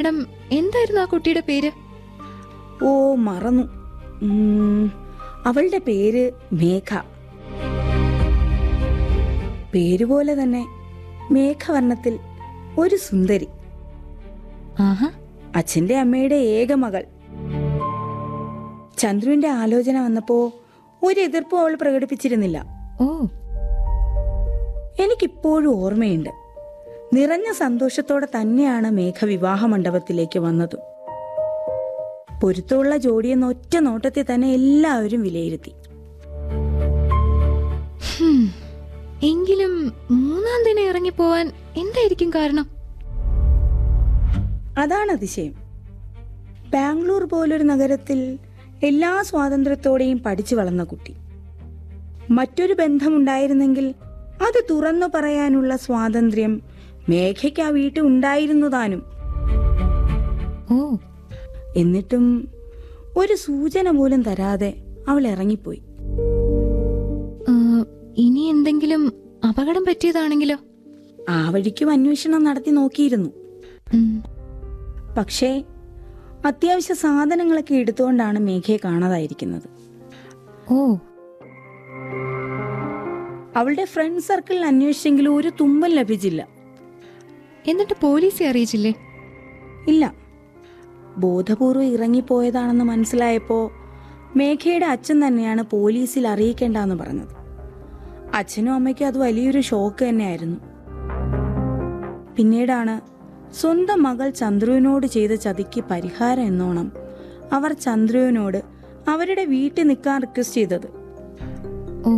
Madam എന്തായിരുന്നു ആ കുട്ടിയുടെ പേര് ഓ മറന്നു ഉം, അവളുടെ പേര് മേഘ പേരുപോലെ തന്നെ മേഘവർണ്ണത്തിൽ ഒരു സുന്ദരി ആഹാ അച്ഛന്റെ അമ്മയുടെ ഏക മകൾ ചന്ദ്രുവിന്റെ ആലോചന വന്നപ്പോ ഒരു എതിർപ്പും അവൾ പ്രകടിപ്പിച്ചിരുന്നില്ല ഓ എനിക്കിപ്പോഴും ഓർമ്മയുണ്ട് നിറഞ്ഞ സന്തോഷത്തോടെ തന്നെയാണ് മേഘ വിവാഹ മണ്ഡപത്തിലേക്ക് വന്നത് പൊരുത്തമുള്ള ജോഡിയെന്ന ഒറ്റ നോട്ടത്തിൽ തന്നെ എല്ലാവരും വിലയിരുത്തി ഹും. എങ്കിലും മൂന്നാം ദിനം ഇറങ്ങിപ്പോവാൻ എന്തായിരിക്കും കാരണം അതാണ് അതിശയം ബാംഗ്ലൂർ പോലൊരു നഗരത്തിൽ എല്ലാ സ്വാതന്ത്ര്യത്തോടെയും പഠിച്ചു വളർന്ന കുട്ടി മറ്റൊരു ബന്ധമുണ്ടായിരുന്നെങ്കിൽ അത് തുറന്നു പറയാനുള്ള സ്വാതന്ത്ര്യം മേഘയ്ക്ക് ആ വീട്ടിൽ ഉണ്ടായിരുന്നു താനും ഓ എന്നിട്ടും ഒരു സൂചന പോലും തരാതെ അവൾ ഇറങ്ങിപ്പോയി ആ, ഇനി എന്തെങ്കിലും അപകടം പറ്റിയതാണെങ്കിലോ ആ വഴിക്കും അന്വേഷണം നടത്തി നോക്കിയിരുന്നു ഉം. പക്ഷേ അത്യാവശ്യ സാധനങ്ങളൊക്കെ എടുത്തുകൊണ്ടാണ് മേഘയെ കാണാതായിരിക്കുന്നത് ഓ അവളുടെ ഫ്രണ്ട് സർക്കിളിൽ അന്വേഷിച്ചെങ്കിലും ഒരു തുമ്പൽ ലഭിച്ചില്ല എന്നിട്ട് പോലീസെ അറിയിച്ചില്ലേ ഇല്ല ബോധപൂർവ്വം ഇറങ്ങിപ്പോയതാണെന്ന് മനസ്സിലായപ്പോ മേഘയുടെ അച്ഛൻ തന്നെയാണ് പോലീസിൽ അറിയിക്കേണ്ടെന്ന് പറഞ്ഞത് അച്ഛനും അമ്മയ്ക്കും അത് വലിയൊരു ഷോക്ക് തന്നെയായിരുന്നു പിന്നീടാണ് സ്വന്തം മകൾ ചന്ദ്രുവിനോട് ചെയ്ത ചതിക്ക് പരിഹാരം എന്നോണം അവർ ചന്ദ്രുവിനോട് അവരുടെ വീട്ടിൽ നിൽക്കാൻ റിക്വസ്റ്റ് ചെയ്തത് ഓ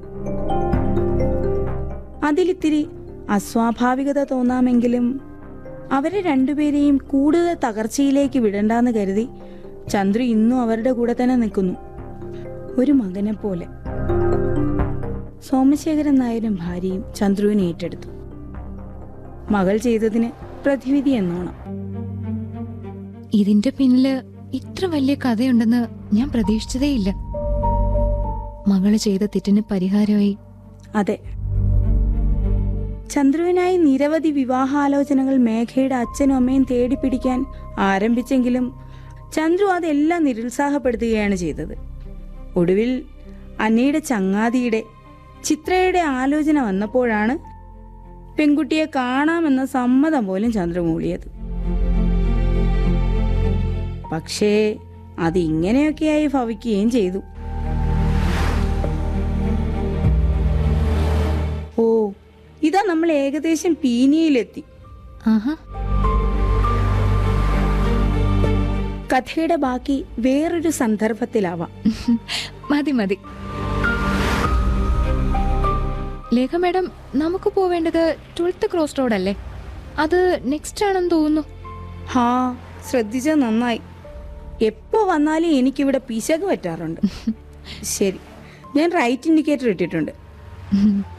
അതിലിത്തിരി അസ്വാഭാവികത തോന്നാമെങ്കിലും അവരെ രണ്ടുപേരെയും കൂടുതൽ തകർച്ചയിലേക്ക് വിടണ്ടെന്ന് കരുതി ചന്ദ്രു ഇന്നും അവരുടെ കൂടെ തന്നെ നിൽക്കുന്നു ഒരു മകനെ പോലെ സോമശേഖരൻ നായരും ഭാര്യയും ചന്ദ്രുവിനെ ഏറ്റെടുത്തു മകൾ ചെയ്തതിന് പ്രതിവിധി എന്നോണം ഇതിന്റെ പിന്നില് ഇത്ര വലിയ കഥയുണ്ടെന്ന് ഞാൻ പ്രതീക്ഷിച്ചതേയില്ല മകള് ചെയ്ത തെറ്റിന് പരിഹാരമായി അതെ ചന്ദ്രുവിനായി നിരവധി വിവാഹാലോചനകൾ മേഘയുടെ അച്ഛനും അമ്മയും തേടി പിടിക്കാൻ ആരംഭിച്ചെങ്കിലും ചന്ദ്രു അതെല്ലാം നിരുത്സാഹപ്പെടുത്തുകയാണ് ചെയ്തത് ഒടുവിൽ അന്നയുടെ ചങ്ങാതിയുടെ ചിത്രയുടെ ആലോചന വന്നപ്പോഴാണ് പെൺകുട്ടിയെ കാണാമെന്ന സമ്മതം പോലും ചന്ദ്രു മൂളിയത് പക്ഷേ അത് ഇങ്ങനെയൊക്കെയായി ഭവിക്കുകയും ചെയ്തു ഓ ഇതാ നമ്മൾ ഏകദേശം പീനിയിലെത്തി ആഹാ കഥയുടെ ബാക്കി വേറൊരു സന്ദർഭത്തിലാവാം മതി മതി ലേഖ മാഡം നമുക്ക് പോവേണ്ടത് ട്വൽത്ത് ക്രോസ് റോഡ് അല്ലേ അത് നെക്സ്റ്റ് ആണെന്ന് തോന്നുന്നു ഹാ ശ്രദ്ധിച്ചത് നന്നായി എപ്പോ വന്നാലും എനിക്കിവിടെ പിശക് പറ്റാറുണ്ട് ശരി ഞാൻ റൈറ്റ് ഇൻഡിക്കേറ്റർ ഇട്ടിട്ടുണ്ട് ഉം.